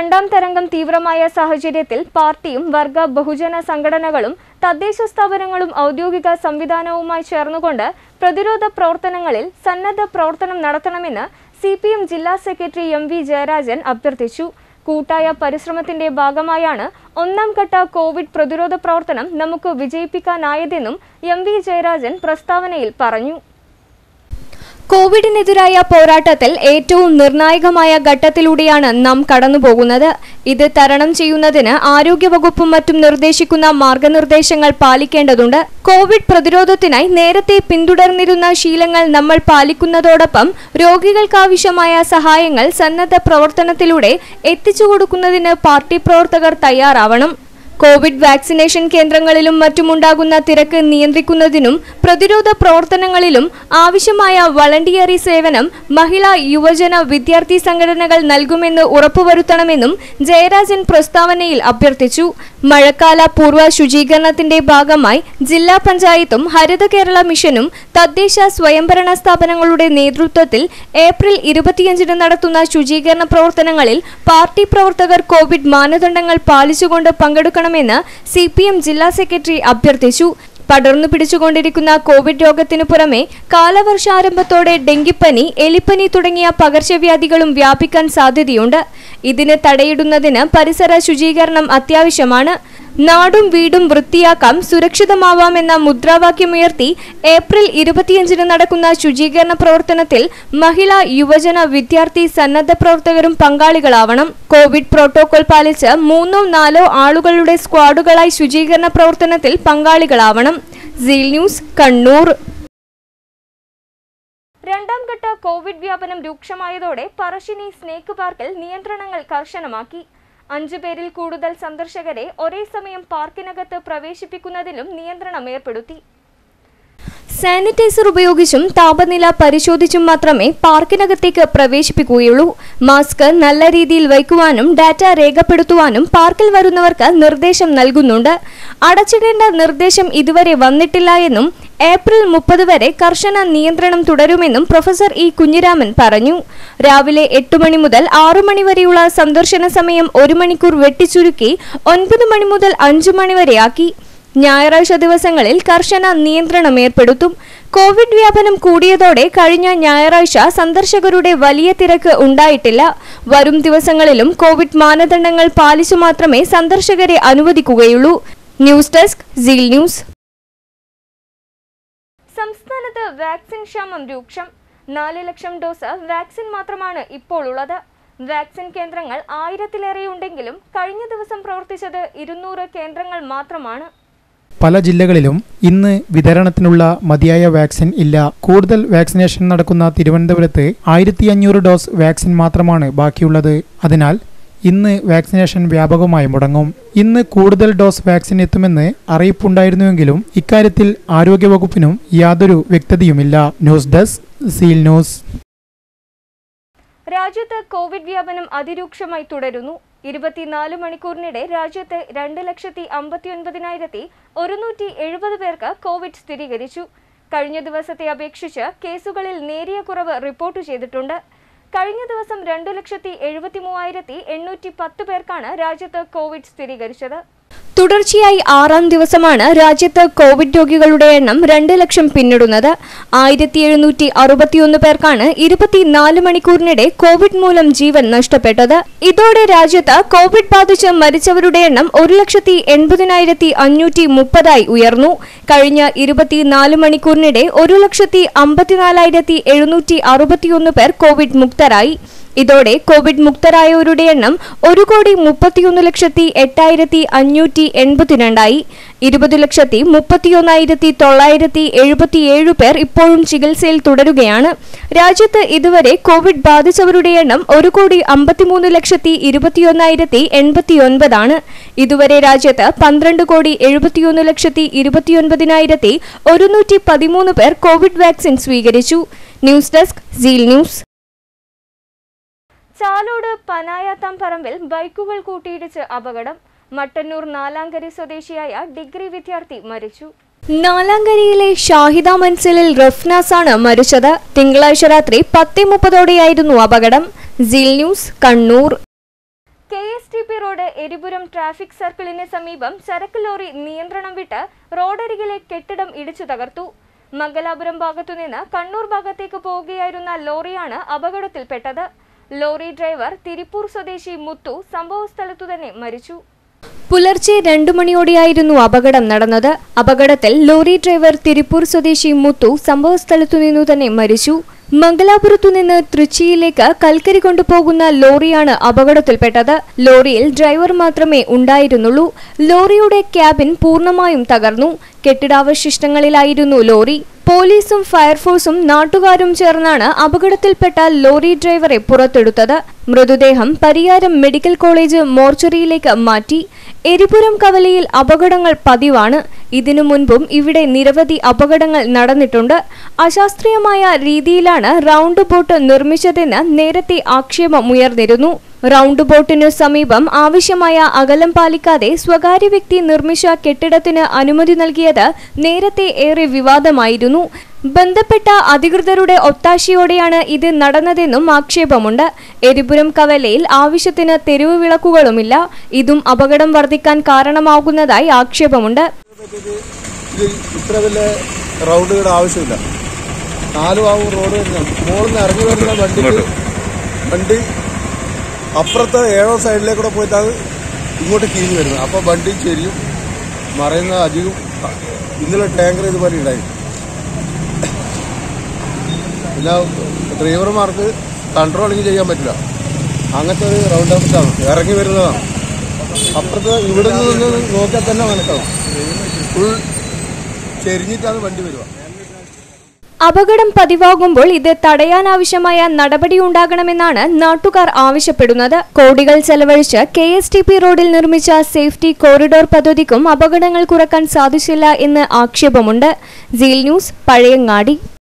രണ്ടാം തരംഗം തീവ്രമായ സാഹചര്യത്തിൽ പാർട്ടിയും വർഗ ബഹുജന സംഘടനകളും തദ്ദേശ സ്ഥാപനങ്ങളും ഔദ്യോഗിക സംവിധാനവുമായി ചേർന്നുകൊണ്ട് പ്രതിരോധ പ്രവർത്തനങ്ങളിൽ സന്നദ്ധ പ്രവർത്തനം നടത്തണമെന്ന് സി പി എം ജില്ലാ സെക്രട്ടറി എം വി ജയരാജൻ അഭ്യർത്ഥിച്ചു കൂട്ടായ പരിശ്രമത്തിന്റെ ഭാഗമായാണ് ഒന്നാം ഘട്ട കോവിഡ് പ്രതിരോധ പ്രവർത്തനം നമുക്ക് വിജയിപ്പിക്കാനായതെന്നും എം വി ജയരാജൻ പ്രസ്താവനയിൽ പറഞ്ഞു കോവിഡിനെതിരായ പോരാട്ടത്തിൽ ഏറ്റവും നിർണായകമായ ഘട്ടത്തിലൂടെയാണ് നാം കടന്നുപോകുന്നത് ഇത് തരണം ചെയ്യുന്നതിന് ആരോഗ്യവകുപ്പും മറ്റും നിർദ്ദേശിക്കുന്ന മാർഗനിർദ്ദേശങ്ങൾ പാലിക്കേണ്ടതുണ്ട് കോവിഡ് പ്രതിരോധത്തിനായി നേരത്തെ പിന്തുടർന്നിരുന്ന ശീലങ്ങൾ നമ്മൾ പാലിക്കുന്നതോടൊപ്പം രോഗികൾക്കാവശ്യമായ സഹായങ്ങൾ സന്നദ്ധ പ്രവർത്തനത്തിലൂടെ എത്തിച്ചു കൊടുക്കുന്നതിന് പാർട്ടി പ്രവർത്തകർ തയ്യാറാവണം കോവിഡ് വാക്സിനേഷൻ കേന്ദ്രങ്ങളിലും മറ്റുമുണ്ടാകുന്ന തിരക്ക് നിയന്ത്രിക്കുന്നതിനും പ്രതിരോധ പ്രവർത്തനങ്ങളിലും ആവശ്യമായ വളണ്ടിയറി സേവനം മഹിളാ യുവജന വിദ്യാർത്ഥി സംഘടനകൾ നൽകുമെന്ന് ഉറപ്പുവരുത്തണമെന്നും ജയരാജൻ പ്രസ്താവനയിൽ അഭ്യർത്ഥിച്ചു മഴക്കാല പൂർവ്വ ശുചീകരണത്തിന്റെ ഭാഗമായി ജില്ലാ പഞ്ചായത്തും ഹരിത കേരള മിഷനും തദ്ദേശ സ്വയംഭരണ സ്ഥാപനങ്ങളുടെ നേതൃത്വത്തിൽ ഏപ്രിൽ ഇരുപത്തിയഞ്ചിന് നടത്തുന്ന ശുചീകരണ പ്രവർത്തനങ്ങളിൽ പാർട്ടി പ്രവർത്തകർ കോവിഡ് മാനദണ്ഡങ്ങൾ പാലിച്ചുകൊണ്ട് പങ്കെടുക്കണമെന്ന് സി ജില്ലാ സെക്രട്ടറി അഭ്യർത്ഥിച്ചു പടർന്നു പിടിച്ചുകൊണ്ടിരിക്കുന്ന കോവിഡ് രോഗത്തിനു പുറമെ കാലവർഷാരംഭത്തോടെ ഡെങ്കിപ്പനി എലിപ്പനി തുടങ്ങിയ പകർച്ചവ്യാധികളും വ്യാപിക്കാൻ സാധ്യതയുണ്ട് ഇതിന് തടയിടുന്നതിന് പരിസര ശുചീകരണം അത്യാവശ്യമാണ് നാടും വീടും വൃത്തിയാക്കാം സുരക്ഷിതമാവാമെന്ന മുദ്രാവാക്യമുയർത്തി ഏപ്രിൽ ഇരുപത്തിയഞ്ചിന് നടക്കുന്ന ശുചീകരണ പ്രവർത്തനത്തിൽ മഹിളാ യുവജന വിദ്യാർത്ഥി സന്നദ്ധ പ്രവർത്തകരും പങ്കാളികളാവണം കോവിഡ് പ്രോട്ടോകോൾ പാലിച്ച് മൂന്നോ നാലോ ആളുകളുടെ സ്ക്വാഡുകളായി ശുചീകരണ പ്രവർത്തനത്തിൽ പങ്കാളികളാവണം സീൽ ന്യൂസ് കണ്ണൂർ രണ്ടാം ഘട്ട കോവിഡ് വ്യാപനം രൂക്ഷമായതോടെ പറശ്ശിനി സ്നേക്ക് പാർക്കിൽ നിയന്ത്രണങ്ങൾ കർശനമാക്കി അഞ്ചു പേരിൽ കൂടുതൽ സന്ദർശകരെ ഒരേ സമയം പാർക്കിനകത്ത് പ്രവേശിപ്പിക്കുന്നതിലും നിയന്ത്രണം ഏർപ്പെടുത്തി സാനിറ്റൈസർ ഉപയോഗിച്ചും താപനില പരിശോധിച്ചും മാത്രമേ പാർക്കിനകത്തേക്ക് പ്രവേശിപ്പിക്കുകയുള്ളൂ മാസ്ക് നല്ല രീതിയിൽ വയ്ക്കുവാനും ഡാറ്റ രേഖപ്പെടുത്തുവാനും പാർക്കിൽ വരുന്നവർക്ക് നിർദ്ദേശം നൽകുന്നുണ്ട് അടച്ചിടേണ്ട നിർദ്ദേശം ഇതുവരെ വന്നിട്ടില്ല എന്നും ഏപ്രിൽ മുപ്പത് വരെ കർശന നിയന്ത്രണം തുടരുമെന്നും പ്രൊഫസർ ഇ കുഞ്ഞിരാമൻ പറഞ്ഞു രാവിലെ എട്ട് മണി മുതൽ ആറു മണി വരെയുള്ള സന്ദർശന സമയം ഒരു മണിക്കൂർ വെട്ടിച്ചുരുക്കി ഒൻപത് മണി മുതൽ അഞ്ചു മണി വരെയാക്കി ഞായറാഴ്ച ദിവസങ്ങളിൽ കർശന നിയന്ത്രണം ഏർപ്പെടുത്തും കോവിഡ് വ്യാപനം കൂടിയതോടെ കഴിഞ്ഞ ഞായറാഴ്ച സന്ദർശകരുടെ വലിയ തിരക്ക് ഉണ്ടായിട്ടില്ല വരും ദിവസങ്ങളിലും കോവിഡ് മാനദണ്ഡങ്ങൾ പാലിച്ചു മാത്രമേ സന്ദർശകരെ അനുവദിക്കുകയുള്ളൂ ന്യൂസ് ഡെസ്ക് സീൽ ന്യൂസ് സംസ്ഥാനത്ത് വാക്സിൻ ക്ഷാമം രൂക്ഷം നാല് ലക്ഷം ഡോസ് വാക്സിൻ മാത്രമാണ് ഇപ്പോൾ ഉള്ളത് വാക്സിൻ കേന്ദ്രങ്ങൾ ആയിരത്തിലേറെയുണ്ടെങ്കിലും കഴിഞ്ഞ ദിവസം പ്രവർത്തിച്ചത് ഇരുന്നൂറ് കേന്ദ്രങ്ങൾ മാത്രമാണ് പല ജില്ലകളിലും ഇന്ന് വിതരണത്തിനുള്ള മതിയായ വാക്സിൻ ഇല്ല കൂടുതൽ വാക്സിനേഷൻ നടക്കുന്ന തിരുവനന്തപുരത്ത് ആയിരത്തി അഞ്ഞൂറ് ഡോസ് വാക്സിൻ മാത്രമാണ് ബാക്കിയുള്ളത് അതിനാൽ ഇന്ന് വാക്സിനേഷൻ വ്യാപകമായി മുടങ്ങും ഇന്ന് കൂടുതൽ ഡോസ് വാക്സിൻ എത്തുമെന്ന് അറിയിപ്പുണ്ടായിരുന്നുവെങ്കിലും ഇക്കാര്യത്തിൽ ആരോഗ്യവകുപ്പിനും യാതൊരു വ്യക്തതയുമില്ല ന്യൂസ് ഡെസ്ക് സീൽ ന്യൂസ് രാജ്യത്ത് കോവിഡ് വ്യാപനം അതിരൂക്ഷമായി തുടരുന്നു ഇരുപത്തിനാല് മണിക്കൂറിനിടെ രാജ്യത്ത് രണ്ട് ലക്ഷത്തി അമ്പത്തി ഒൻപതിനായിരത്തി ഒരുന്നൂറ്റി എഴുപത് പേർക്ക് കോവിഡ് സ്ഥിരീകരിച്ചു കഴിഞ്ഞ ദിവസത്തെ അപേക്ഷിച്ച് കേസുകളിൽ നേരിയ കുറവ് റിപ്പോർട്ട് ചെയ്തിട്ടുണ്ട് കഴിഞ്ഞ ദിവസം രണ്ട് ലക്ഷത്തി എഴുപത്തി മൂവായിരത്തി എണ്ണൂറ്റി പത്ത് പേർക്കാണ് രാജ്യത്ത് കോവിഡ് സ്ഥിരീകരിച്ചത് തുടർച്ചയായി ആറാം ദിവസമാണ് രാജ്യത്ത് കോവിഡ് രോഗികളുടെ എണ്ണം രണ്ട് ലക്ഷം പിന്നിടുന്നത് ആയിരത്തി എഴുന്നൂറ്റി അറുപത്തിയൊന്ന് പേർക്കാണ് ഇരുപത്തിനാല് മണിക്കൂറിനിടെ കോവിഡ് മൂലം ജീവൻ നഷ്ടപ്പെട്ടത് ഇതോടെ രാജ്യത്ത് കോവിഡ് ബാധിച്ച് മരിച്ചവരുടെ എണ്ണം ഒരു ലക്ഷത്തി എൺപതിനായിരത്തി അഞ്ഞൂറ്റി മുപ്പതായി ഉയർന്നു കഴിഞ്ഞ ഇരുപത്തിനാല് മണിക്കൂറിനിടെ ഒരു ലക്ഷത്തി അമ്പത്തിനാലായിരത്തി എഴുന്നൂറ്റി അറുപത്തിയൊന്ന് പേർ കോവിഡ് മുക്തരായി ഇതോടെ കോവിഡ് മുക്തരായവരുടെ എണ്ണം ഒരു കോടി മുപ്പത്തിയൊന്ന് ലക്ഷത്തി എട്ടായിരത്തി അഞ്ഞൂറ്റി എൺപത്തിരണ്ടായി ഇരുപത് ലക്ഷത്തി മുപ്പത്തിയൊന്നായിരത്തി തൊള്ളായിരത്തി എഴുപത്തിയേഴ് പേർ ഇപ്പോഴും ചികിത്സയിൽ തുടരുകയാണ് രാജ്യത്ത് ഇതുവരെ കോവിഡ് ബാധിച്ചവരുടെ എണ്ണം ഒരു കോടി അമ്പത്തിമൂന്ന് ലക്ഷത്തി ഇരുപത്തിയൊന്നായിരത്തി എൺപത്തിയൊൻപതാണ് ഇതുവരെ രാജ്യത്ത് പന്ത്രണ്ട് കോടി എഴുപത്തിയൊന്ന് ലക്ഷത്തി ഇരുപത്തിയൊൻപതിനായിരത്തി ഒരുന്നൂറ്റി പതിമൂന്ന് പേർ കോവിഡ് വാക്സിൻ സ്വീകരിച്ചു news desk Seal news Chalode പനായാത്താം പറമ്പിൽ ബൈക്കുകൾ കൂട്ടിയിടിച്ച് അപകടം മട്ടന്നൂർ നാലാങ്കരി സ്വദേശിയായ ഡിഗ്രി വിദ്യാർത്ഥി മരിച്ചു നാലാങ്കരിയിലെ ഷാഹിദ മൻസിലിൽ റഫ്നാസ് ആണ് മരിച്ചത് തിങ്കളാഴ്ച രാത്രി പത്തേ മുപ്പതോടെയായിരുന്നു അപകടം Seal news Kannur K S T P road Eripuram traffic സർക്കിളിന് സമീപം ചരക്ക് ലോറി നിയന്ത്രണം വിട്ട് റോഡരികിലെ കെട്ടിടം ഇടിച്ചു തകർത്തു മംഗലാപുരം ഭാഗത്തുനിന്ന് കണ്ണൂർ ഭാഗത്തേക്ക് പോവുകയായിരുന്ന ലോറിയാണ് അപകടത്തിൽപ്പെട്ടത് ലോറി ഡ്രൈവർ തിരുപ്പൂർ സ്വദേശി മുത്തു സംഭവസ്ഥലത്തു തന്നെ മരിച്ചു പുലർച്ചെ രണ്ടു മണിയോടെയായിരുന്നു അപകടം നടന്നത് അപകടത്തിൽ ലോറി ഡ്രൈവർ തിരുപ്പൂർ സ്വദേശി മുത്തു സംഭവസ്ഥലത്തു നിന്നു തന്നെ മരിച്ചു മംഗലാപുരത്തു നിന്ന് തൃച്ചിയിലേക്ക് കൽക്കരി കൊണ്ടുപോകുന്ന ലോറിയാണ് അപകടത്തിൽപ്പെട്ടത് ലോറിയിൽ ഡ്രൈവർ മാത്രമേ ഉണ്ടായിരുന്നുള്ളൂ ലോറിയുടെ ക്യാബിൻ പൂർണ്ണമായും തകർന്നു കെട്ടിടാവശിഷ്ടങ്ങളിലായിരുന്നു ലോറി പോലീസും ഫയർഫോഴ്സും നാട്ടുകാരും ചേർന്നാണ് അപകടത്തിൽപ്പെട്ട ലോറി ഡ്രൈവറെ പുറത്തെടുത്തത് മൃതദേഹം പരിയാരം മെഡിക്കൽ കോളേജ് മോർച്ചറിയിലേക്ക് മാറ്റി എരിപുരം കവലയിൽ അപകടങ്ങൾ പതിവാണ് ഇതിനു മുൻപും ഇവിടെ നിരവധി അപകടങ്ങൾ നടന്നിട്ടുണ്ട് അശാസ്ത്രീയമായ രീതിയിലാണ് റൗണ്ട് ബോട്ട് നിർമ്മിച്ചതെന്ന് നേരത്തെ ആക്ഷേപമുയർന്നിരുന്നു റൗണ്ട് ബോട്ടിനു സമീപം ആവശ്യമായ അകലം പാലിക്കാതെ സ്വകാര്യ വ്യക്തി നിർമ്മിച്ച കെട്ടിടത്തിന് അനുമതി നൽകിയത് നേരത്തെ ഏറെ വിവാദമായിരുന്നു ബന്ധപ്പെട്ട അധികൃതരുടെ ഒത്താശയോടെയാണ് ഇത് നടന്നതെന്നും ആക്ഷേപമുണ്ട് എരിപുരം കവലയിൽ ആവശ്യത്തിന് തെരുവ് വിളക്കുകളുമില്ല ഇതും അപകടം വർദ്ധിക്കാൻ കാരണമാകുന്നതായി ആക്ഷേപമുണ്ട് പറ്റിയിട്ട് ഇത് ഇത്ര വലിയ റൗണ്ടുകളുടെ ആവശ്യമില്ല നാല് ഭാഗവും റോഡ് വരുന്ന മുകളിൽ നിന്ന് ഇറങ്ങി വരുന്ന വണ്ടിക്ക് വണ്ടി അപ്പുറത്തെ ഏഴോ സൈഡിലേക്കൂടെ പോയിട്ട് അത് ഇങ്ങോട്ട് കിരിഞ്ഞ് വരുന്നത് അപ്പോൾ വണ്ടി ചെരിയും മറയുന്ന അധികം ഇന്നലെ ടാങ്കർ ഇതുപോലെ ഉണ്ടായി പിന്നെ ഡ്രൈവർമാർക്ക് കൺട്രോളിങ് ചെയ്യാൻ പറ്റില്ല അങ്ങനത്തെ ഒരു റൗണ്ട് അപ്പിട്ടാണ് ഇറങ്ങി വരുന്നതാണ് അപ്പുറത്ത് ഇവിടെ നിന്ന് നോക്കിയാൽ തന്നെ മനസ്സിലാവും ഫുൾ ചെരിഞ്ഞിട്ടാണ് വണ്ടി വരിക അപകടം പതിവാകുമ്പോൾ ഇത് തടയാനാവശ്യമായ നടപടിയുണ്ടാകണമെന്നാണ് നാട്ടുകാർ ആവശ്യപ്പെടുന്നത് കോടികൾ ചെലവഴിച്ച് കെ എസ് ടി പി റോഡിൽ നിർമ്മിച്ച സേഫ്റ്റി കോറിഡോർ പദ്ധതിക്കും അപകടങ്ങൾ കുറക്കാൻ സാധിച്ചില്ല എന്ന് ആക്ഷേപമുണ്ട് സീൽ ന്യൂസ് പഴയങ്ങാടി